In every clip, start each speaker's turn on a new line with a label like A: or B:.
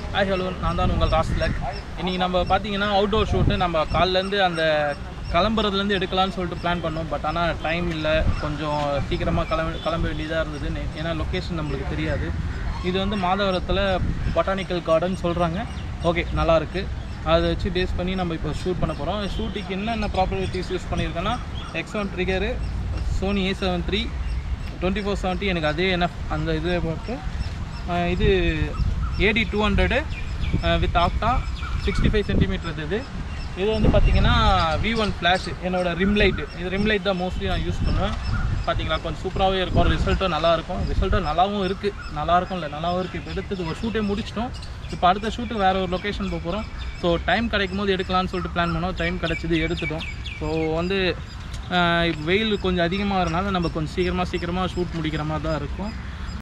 A: hi hello நான் தான் உங்கள் ராஸ்லக் இன்றைக்கி நம்ம பார்த்தீங்கன்னா அவுட்டோர் ஷூட்டு நம்ம காலிலேருந்து அந்த கிளம்புறதுலேருந்து எடுக்கலாம்னு சொல்லிட்டு பிளான் பண்ணோம் பட் ஆனால் டைம் இல்லை கொஞ்சம் சீக்கிரமாக கிளம்ப கிளம்ப வேண்டியதாக இருந்தது நே- ஏன்னா லொக்கேஷன் நம்மளுக்கு தெரியாது இது வந்து மாதவரத்தில் பொட்டானிக்கல் கார்டன் சொல்கிறாங்க ஓகே நல்லாயிருக்கு அதை வச்சு பேஸ் பண்ணி நம்ம இப்போ ஷூட் பண்ண போகிறோம் ஷூட்டிங் என்னென்ன ப்ராப்பர்ட்டிஸ் யூஸ் பண்ணியிருக்கேன்னா X one trigger Sony A seven three twenty four seventy எனக்கு அதே என்ன அந்த இது போட்டு ஆஹ் இது AD two hundred with octa sixty five centimetre இது இது வந்து பார்த்தீங்கன்னா வி ஒன் ஃப்ளாஷ் என்னோட ரிம் லைட்டு இது ரிம் லைட் தான் மோஸ்ட்லி நான் யூஸ் பண்ணுவேன் பார்த்தீங்களா கொஞ்சம் சூப்பராகவே இருக்கும் ரிசல்ட்டும் நல்லா இருக்கும் ரிசல்ட்டும் நல்லாவும் இருக்குது நல்லா இருக்கும் இல்லை நல்லாவும் இருக்குது இப்போ எடுத்தது ஒரு ஷூட்டே முடிச்சிட்டோம் இப்போ அடுத்த ஷூட்டு வேறு ஒரு லொக்கேஷன் போக போகிறோம் ஸோ டைம் கிடைக்கும் போது எடுக்கலாம்னு சொல்லிட்டு பிளான் பண்ணோம் டைம் கிடச்சிது எடுத்துட்டோம் ஸோ வந்து ஆஹ் இப்போ வெயில் கொஞ்சம் அதிகமாகறனால நம்ம கொஞ்சம் சீக்கிரமாக சீக்கிரமாக ஷூட் முடிக்கிற மாதிரி தான் இருக்கும்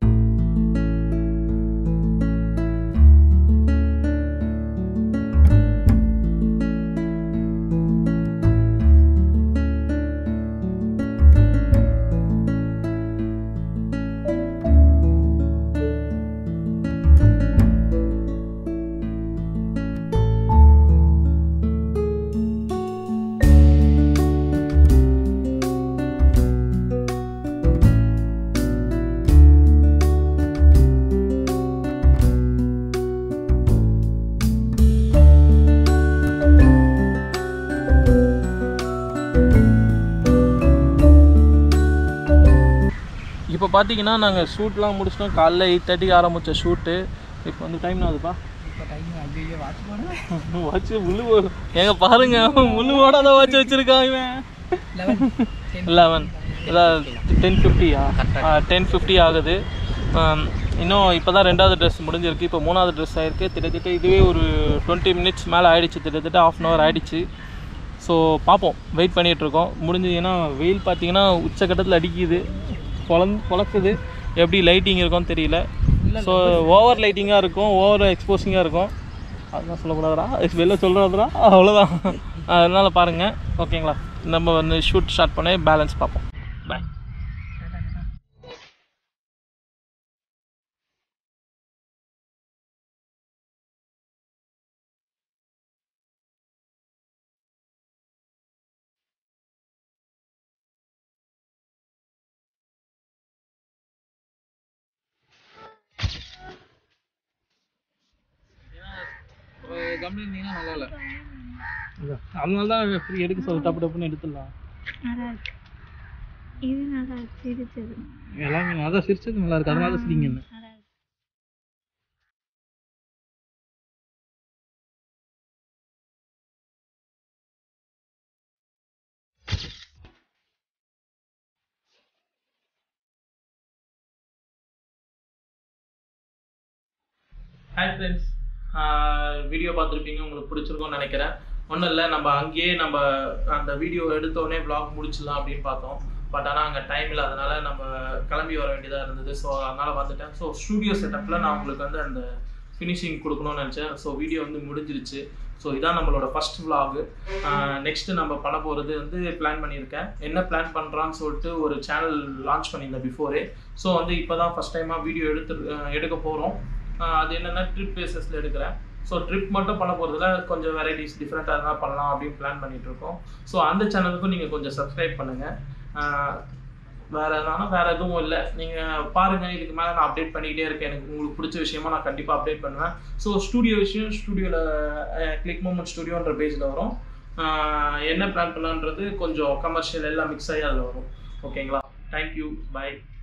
A: இப்போ பார்த்தீங்கன்னா நாங்கள் ஷூட்லாம் முடிச்சிட்டோம் காலைல எயிட் தேர்ட்டிக்கு ஆரம்பித்த ஷூட்டு இப்போ வந்து டைம் ஆகுதுப்பா வாட்ச் முழு எங்க பாருங்க முழுவோட தான் வாட்ச் வச்சிருக்கான் இவன் லெவன் அதான் டென் ஃபிஃப்டியா டென் ஃபிஃப்டி ஆகுது ஆம், இன்னும் இப்போ தான் ரெண்டாவது ட்ரெஸ் முடிஞ்சிருக்கு இப்போ மூணாவது ட்ரெஸ் ஆயிருக்கு கிட்டத்தட்ட இதுவே ஒரு டுவெண்ட்டி மினிட்ஸ் மேலே ஆயிடுச்சு கிட்டத்தட்ட ஆஃப் அன் ஹவர் ஆயிடுச்சு ஸோ பார்ப்போம் வெயிட் பண்ணிகிட்ருக்கோம் முடிஞ்சது ஏன்னா வெயில் பார்த்தீங்கன்னா உச்சக்கட்டத்தில் அடிக்குது பொழந்து பொழக்குது எப்படி லைட்டிங் இருக்கும்னு தெரியல ஸோ ஓவர் லைட்டிங்காக இருக்கும் ஓவர் எக்ஸ்போசிங்காக இருக்கும் அதெல்லாம் சொல்லக்கூடாதுடா வெளில சொல்கிறதுடா அவ்வளோதான் அதனால் பாருங்கள் ஓகேங்களா நம்ம வந்து ஷூட் ஸ்டார்ட் பண்ணி பேலன்ஸ் பார்ப்போம் பாய் கம்பெனி இருந்தீங்கன்னா நல்லா இல்லை அதனால தான் ஃப்ரீ எடுக்க சொல்ல டப்பு டப்புன்னு எடுத்துடலாம்
B: நல்லா இருக்கு இது நல்லா இருக்கு சிரிச்சது
A: எல்லாமே அதான் சிரிச்சது நல்லா இருக்கு அதனால தான் சிரிங்க என்ன
B: நல்லா இருக்கு
A: ஹாய் ஃப்ரெண்ட்ஸ் வீடியோ பார்த்துருப்பீங்க உங்களுக்கு பிடிச்சிருக்கும்னு நினைக்கிறேன் ஒன்றும் இல்லை நம்ம அங்கேயே நம்ம அந்த வீடியோ எடுத்தோடனே vlog முடிச்சிடலாம் அப்படின்னு பார்த்தோம் பட் ஆனால் அங்கே டைம் இல்லாதனால நம்ம கிளம்பி வர வேண்டியதாக இருந்தது ஸோ அதனால் வந்துட்டேன் ஸோ ஸ்டூடியோ செட்டப்பில் நான் உங்களுக்கு வந்து அந்த ஃபினிஷிங் கொடுக்கணும்னு நினச்சேன் ஸோ வீடியோ வந்து முடிஞ்சிருச்சு ஸோ இதான் நம்மளோட ஃபர்ஸ்ட் vlog நெக்ஸ்ட் நம்ம பண்ண போகிறது வந்து பிளான் பண்ணியிருக்கேன் என்ன பிளான் பண்ணுறான்னு சொல்லிட்டு ஒரு சேனல் லான்ச் பண்ணியிருந்தேன் பிஃபோரே ஸோ வந்து இப்போ தான் ஃபஸ்ட் டைமாக வீடியோ எடுத்து அஹ் எடுக்க போகிறோம் அது என்னென்னா ட்ரிப் பேசஸில் எடுக்கிறேன் ஸோ ட்ரிப் மட்டும் பண்ண போகிறதுல கொஞ்சம் வெரைட்டிஸ் டிஃப்ரெண்ட்டாக இருந்தால் பண்ணலாம் அப்படின்னு பிளான் பண்ணிட்டு இருக்கோம் ஸோ அந்த சேனலுக்கும் நீங்கள் கொஞ்சம் சப்ஸ்கிரைப் பண்ணுங்கள் வேறு எதுனா வேறு எதுவும் இல்லை நீங்கள் பாருங்கள் இதுக்கு மேலே நான் அப்டேட் பண்ணிக்கிட்டே இருக்கேன் எனக்கு உங்களுக்கு பிடிச்ச விஷயமா நான் கண்டிப்பாக அப்டேட் பண்ணுவேன் ஸோ ஸ்டூடியோ விஷயம் ஸ்டூடியோவில் கிளிக் மூமெண்ட் ஸ்டுடியோன்ற பேஜில் வரும் ஆஹ் என்ன பிளான் பண்ணலான்றது கொஞ்சம் கமர்ஷியல் எல்லாம் மிக்ஸ் ஆகி அதில் வரும் ஓகேங்களா தேங்க்யூ பை